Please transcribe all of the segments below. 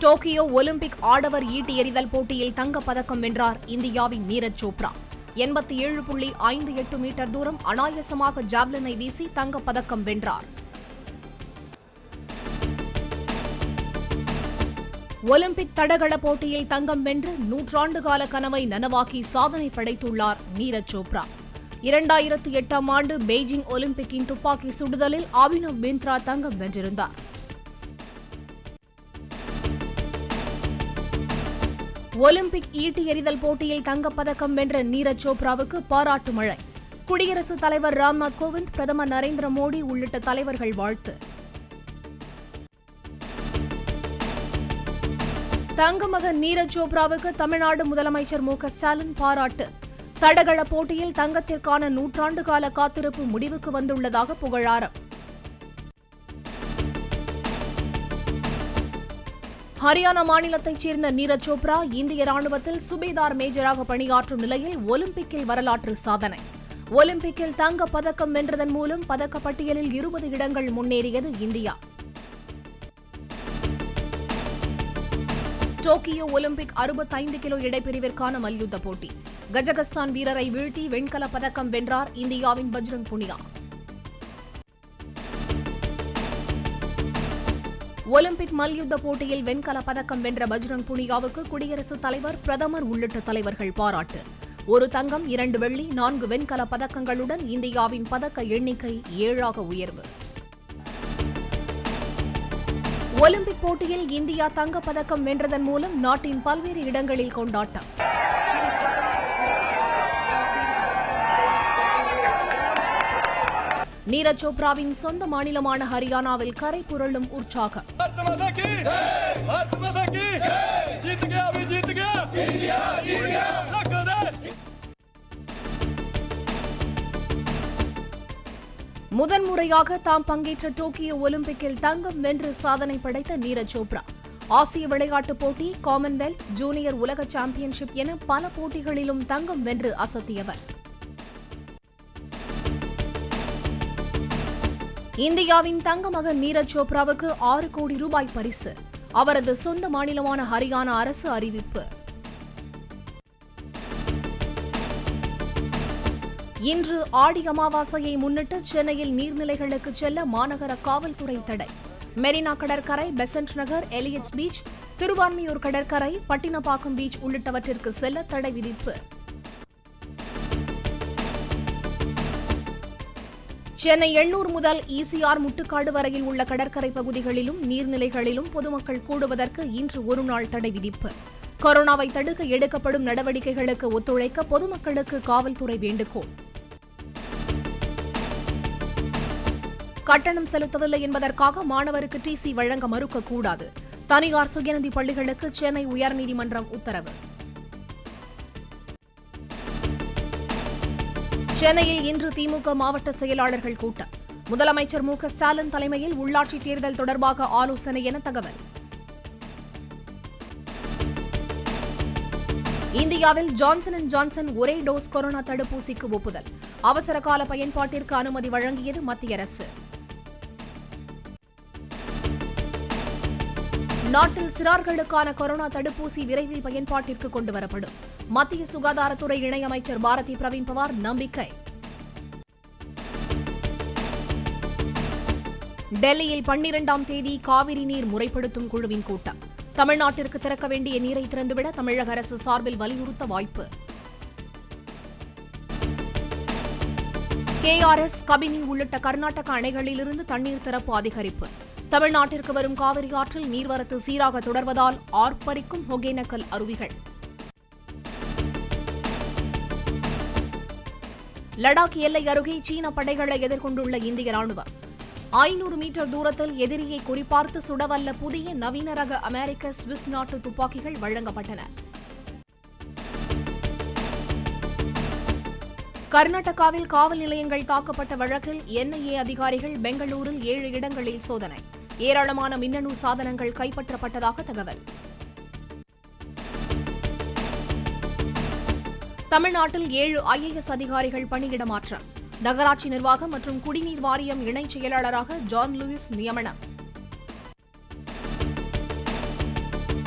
Tokyo Olympic ஆடவர் ஈட்டி எறிதல் போட்டியில் தங்கப் பதக்கம் வென்றார் இந்தியாவின் நீரஜ் சோப்ரா எண்பத்தி ஏழு புள்ளி ஐந்து எட்டு மீட்டர் தூரம் அனாயசமாக ஜாவ்லினை வீசி தங்கப் பதக்கம் வென்றார் ஒலிம்பிக் தடகள போட்டியில் தங்கம் வென்று நூற்றாண்டு கால கனவை நனவாக்கி சாதனை படைத்துள்ளார் நீரஜ் சோப்ரா இரண்டாயிரத்து எட்டாம் ஆண்டு பெய்ஜிங் ஒலிம்பிக்கின் துப்பாக்கி சுடுதலில் அபினவ் பிந்த்ரா தங்கம் வென்றிருந்தார் ஒலிம்பிக் ஈட்டி எறிதல் போட்டியில் தங்கப்பதக்கம் வென்ற நீரஜ் சோப்ராவுக்கு பாராட்டு மழை குடியரசுத் தலைவர் ராம்நாத் கோவிந்த் பிரதமர் நரேந்திர மோடி உள்ளிட்ட தலைவர்கள் வாழ்த்து தங்கமகன் நீரஜ் சோப்ராவுக்கு தமிழ்நாடு முதலமைச்சர் மு க ஸ்டாலின் பாராட்டு தடகள போட்டியில் தங்கத்திற்கான நூற்றாண்டு கால காத்திருப்பு முடிவுக்கு வந்துள்ளதாக புகழாரம் ஹரியானா மாநிலத்தைச் சேர்ந்த நீரஜ் சோப்ரா இந்திய ராணுவத்தில் சுபேதார் மேஜராக பணியாற்றும் நிலையில் ஒலிம்பிக்கில் வரலாற்று சாதனை ஒலிம்பிக்கில் தங்க பதக்கம் வென்றதன் மூலம் பதக்கப் பட்டியலில் இருபது இடங்கள் முன்னேறியது இந்தியா டோக்கியோ ஒலிம்பிக் அறுபத்தைந்து கிலோ இடைப்பிரிவிற்கான மல்யுத்த போட்டி கஜகஸ்தான் வீரரை வீழ்த்தி வெண்கலப் பதக்கம் வென்றார் இந்தியாவின் பஜ்ரங் புனியா ஒலிம்பிக் மல்யுத்த போட்டியில் வெண்கலப் பதக்கம் வென்ற பஜ்ரங் புனியாவுக்கு குடியரசுத் தலைவர் பிரதமர் உள்ளிட்ட தலைவர்கள் பாராட்டு ஒரு தங்கம் இரண்டு வெள்ளி நான்கு வெண்கலப் பதக்கங்களுடன் இந்தியாவின் பதக்க எண்ணிக்கை ஏழாக உயர்வு ஒலிம்பிக் போட்டியில் இந்தியா தங்கப் பதக்கம் வென்றதன் மூலம் நாட்டின் பல்வேறு இடங்களில் கொண்டாட்டம் நீரஜ் சோப்ராவின் சொந்த மாநிலமான ஹரியானாவில் கரை புரளும் உற்சாகம் भारत माता की भारत माता की जीत गया अभी जीत गया इंडिया जीत गया रख दे முதன்முறையாக தாம் பங்கேற்ற டோக்கியோ ஒலிம்பிக்கில் தங்கம் வென்று சாதனை படைத்த நீரஜ் சோப்ரா ஆசிய விளையாட்டுப் போட்டி காமன்வெல்த் ஜூனியர் உலக சாம்பியன்ஷிப் என பல போட்டிகளிலும் தங்கம் வென்று அசத்தியவர் இந்தியாவின் தங்க மகன் நீரஜ் சோப்ராவுக்கு ஆறு கோடி ரூபாய் பரிசு அவரது சொந்த மாநிலமான ஹரியானா அரசு அறிவிப்பு இன்று ஆடி அமாவாசையை முன்னிட்டு சென்னையில் நீர்நிலைகளுக்கு செல்ல மாநகர காவல்துறை தடை மெரினா கடற்கரை பெசன்ட் நகர் எலியட்ஸ் பீச் திருவான்மியூர் கடற்கரை பட்டினப்பாக்கம் பீச் உள்ளிட்டவற்றிற்கு செல்ல தடை விதிப்பு சென்னை எண்ணூர் முதல் ஈசிஆர் முட்டுக்காடு வரையில் உள்ள கடற்கரை பகுதிகளிலும் நீர்நிலைகளிலும் பொதுமக்கள் கூடுவதற்கு இன்று ஒருநாள் தடை விதிப்பு கொரோனாவை தடுக்க எடுக்கப்படும் நடவடிக்கைகளுக்கு ஒத்துழைக்க பொதுமக்களுக்கு காவல்துறை வேண்டுகோள் கட்டணம் செலுத்தவில்லை என்பதற்காக மாணவருக்கு டிசி வழங்க மறுக்கக்கூடாது தனியார் சுயநதி பள்ளிகளுக்கு சென்னை உயர்நீதிமன்றம் உத்தரவு சென்னையில் இன்று திமுக மாவட்ட செயலாளர்கள் கூட்டம் முதலமைச்சர் மு க ஸ்டாலின் தலைமையில் உள்ளாட்சி தேர்தல் தொடர்பாக ஆலோசனை என தகவல் இந்தியாவில் ஜான்சன் அண்ட் ஜான்சன் ஒரே டோஸ் கொரோனா தடுப்பூசிக்கு ஒப்புதல் அவசர கால பயன்பாட்டிற்கு அனுமதி வழங்கியது மத்திய அரசு நாட்டில் சிறார்களுக்கான கொரோனா தடுப்பூசி விரைவில் பயன்பாட்டிற்கு கொண்டுவரப்படும் மத்திய சுகாதாரத்துறை இணையமைச்சர் பாரதி பிரவீன் பவார் நம்பிக்கை டெல்லியில் பன்னிரண்டாம் தேதி காவிரி நீர் முறைப்படுத்தும் குழுவின் கூட்டம் தமிழ்நாட்டிற்கு திறக்க வேண்டிய நீரை திறந்துவிட தமிழக அரசு சார்பில் வலியுறுத்த வாய்ப்பு கேஆர்எஸ் கபினி உள்ளிட்ட கர்நாடக அணைகளிலிருந்து தண்ணீர் திறப்பு அதிகரிப்பு தமிழ்நாட்டிற்கு வரும் காவிரி ஆற்றில் நீர்வரத்து சீராக தொடர்வதால் ஆர்ப்பரிக்கும் ஒகேனக்கல் அருவிகள் லடாக் எல்லை அருகே சீன படைகளை எதிர்கொண்டுள்ள இந்திய ராணுவம் ஐநூறு மீட்டர் தூரத்தில் எதிரியை குறிபார்த்து சுடவல்ல புதிய நவீன ரக அமெரிக்க சுவிஸ் நாட்டு துப்பாக்கிகள் வழங்கப்பட்டன கர்நாடகாவில் காவல் நிலையங்கள் தாக்கப்பட்ட வழக்கில் என்ஐஏ அதிகாரிகள் பெங்களூரில் ஏழு இடங்களில் சோதனை ஏராளமான மின்னணு சாதனங்கள் கைப்பற்றப்பட்டதாக தகவல் தமிழ்நாட்டில் ஏழு ஐஏஎஸ் அதிகாரிகள் பணியிட மாற்றம் நகராட்சி நிர்வாகம் மற்றும் குடிநீர் வாரியம் இணைச் செயலாளராக ஜான் லூயிஸ் நியமனம்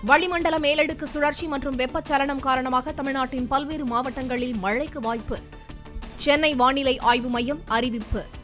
வளிமண்டல மேலடுக்கு சுழற்சி மற்றும் வெப்பச்சலனம் காரணமாக தமிழ்நாட்டின் பல்வேறு மாவட்டங்களில் மழைக்கு வாய்ப்பு சென்னை வானிலை ஆய்வு மையம் அறிவிப்பு